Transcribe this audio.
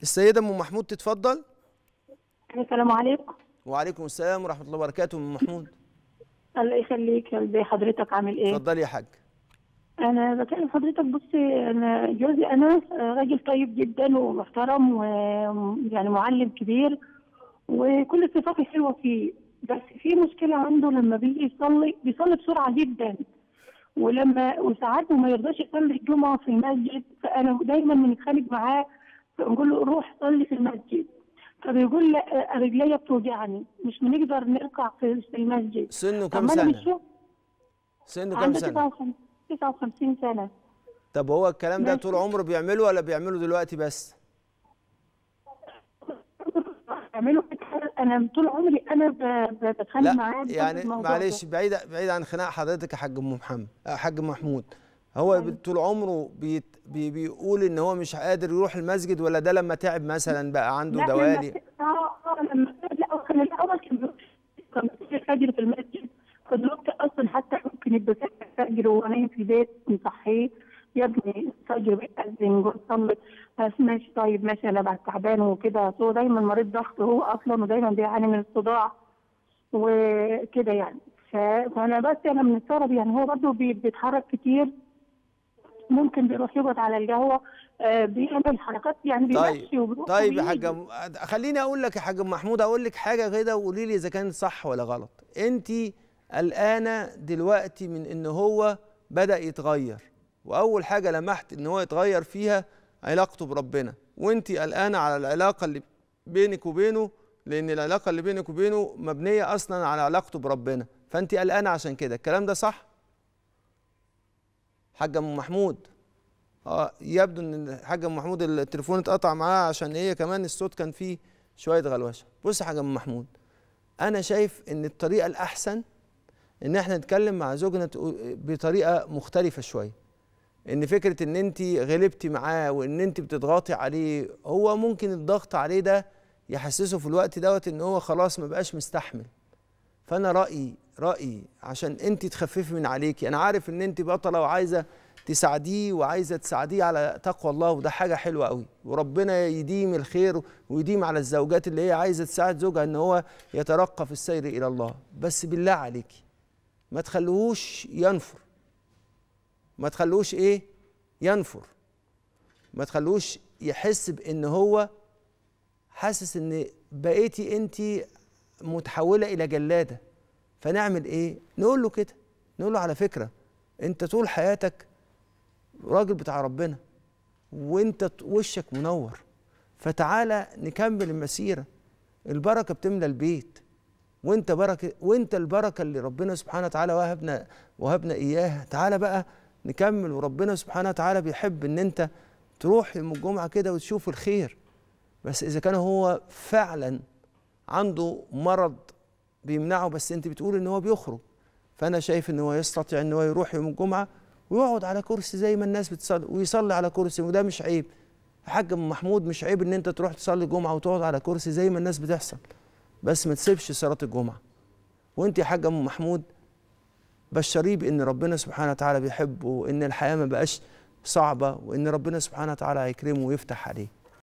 السيدة أم محمود تتفضل السلام عليكم وعليكم السلام ورحمة الله وبركاته أم محمود الله يخليك ازي حضرتك عامل ايه اتفضلي يا حاج انا بكلم حضرتك بصي انا جوزي انا راجل طيب جدا ومحترم ويعني معلم كبير وكل صفاته حلوه فيه بس في مشكله عنده لما بيجي يصلي بيصلي بسرعه جدا ولما وساعات ما يرضاش يصلي الجمعه في المسجد فانا دايما بنتخانق معاه فنقول له روح صلي في المسجد فبيقول لا رجليا بتوجعني مش بنقدر نركع في في المسجد سنه طب كام ما انا سنة؟ بشوف سنه كام عنده سنة؟ 59 59 سنه طب هو الكلام ده ماشي. طول عمره بيعمله ولا بيعمله دلوقتي بس؟ اعملوا كده انا طول عمري انا ب- ب- بتخانق معاه لا بسبب يعني الموضوع معلش ده. بعيد بعيد عن خناق حضرتك يا حاج ام محمد آه، حاج محمود هو طول عمره بيت بي بيقول ان هو مش قادر يروح المسجد ولا ده لما تعب مثلا بقى عنده لا دوالي لما اه اه لما لا كان الاول كان بيروح كان بيصلي الفجر في المسجد فدلوقتي اصلا حتى ممكن يبقى الفجر وهو نايم في البيت نصحيه يا ابني الفجر بيأذن قول صلي بس ماشي طيب ماشي انا بقى تعبان وكده أصل هو دايما مريض ضغط هو اصلا ودايما بيعاني من الصداع وكده يعني ف- فانا بس انا مستغرب يعني هو برضه بي- بيتحرك كتير ممكن بيروح يقعد على القهوه آه، بيعمل حركات يعني طيب بيمشي وبيروح طيب يا ويجي. حاج أم- خليني اقول لك يا حاج أم محمود اقول لك حاجه كده وقولي لي اذا كانت صح ولا غلط انت قلقانه دلوقتي من ان هو بدا يتغير واول حاجه لمحت ان هو يتغير فيها علاقته بربنا وانت قلقانه على العلاقه اللي بينك وبينه لان العلاقه اللي بينك وبينه مبنيه اصلا على علاقته بربنا فانت قلقانه عشان كده الكلام ده صح حاج ام محمود اه يبدو ان الحاج ام محمود التليفون اتقطع معاه عشان هي كمان الصوت كان فيه شويه غلوشه بص يا حاج ام محمود انا شايف ان الطريقه الاحسن ان احنا نتكلم مع زوجنا تقو- بطريقه مختلفه شويه ان فكره ان انت غلبتي معاه وان انت بتضغطي عليه هو ممكن الضغط عليه ده يحسسه في الوقت دوت ان هو خلاص ما بقاش مستحمل فانا رايي رايي عشان انت تخففي من عليكي انا عارف ان انت بطله وعايزه تساعديه وعايزه تساعديه على تقوى الله وده حاجه حلوه قوي وربنا يديم الخير ويديم على الزوجات اللي هي عايزه تساعد زوجها ان هو يترقى في السير الى الله بس بالله عليكي ما تخلوهوش ينفر ما تخلوهوش ايه ينفر ما تخلوهوش يحس بان هو حاسس ان بقيتي انت متحوله الى جلاده فنعمل ايه نقول له كده نقول له على فكره انت طول حياتك راجل بتاع ربنا وانت ط- وشك منور فتعالى نكمل المسيره البركه بتملى البيت وانت بركه وانت البركه اللي ربنا سبحانه وتعالى وهبنا وهبنا اياها تعالى بقى نكمل وربنا سبحانه وتعالى بيحب ان انت تروح يوم الجمعه كده وتشوف الخير بس اذا كان هو فعلا عنده مرض بيمنعه بس انت بتقول ان هو بيخرج فانا شايف ان هو يستطيع ان هو يروح يوم الجمعه ويقعد على كرسي زي ما الناس بتصلي ويصلي على كرسي وده مش عيب يا حاج أم محمود مش عيب ان انت تروح تصلي جمعه وتقعد على كرسي زي ما الناس بتحصل بس ما تسيبش صلاه الجمعه وانت يا حاج ام محمود بشريه بان ربنا سبحانه وتعالى بيحبه وان الحياه ما بقاش صعبه وان ربنا سبحانه وتعالى هيكرمه ويفتح عليه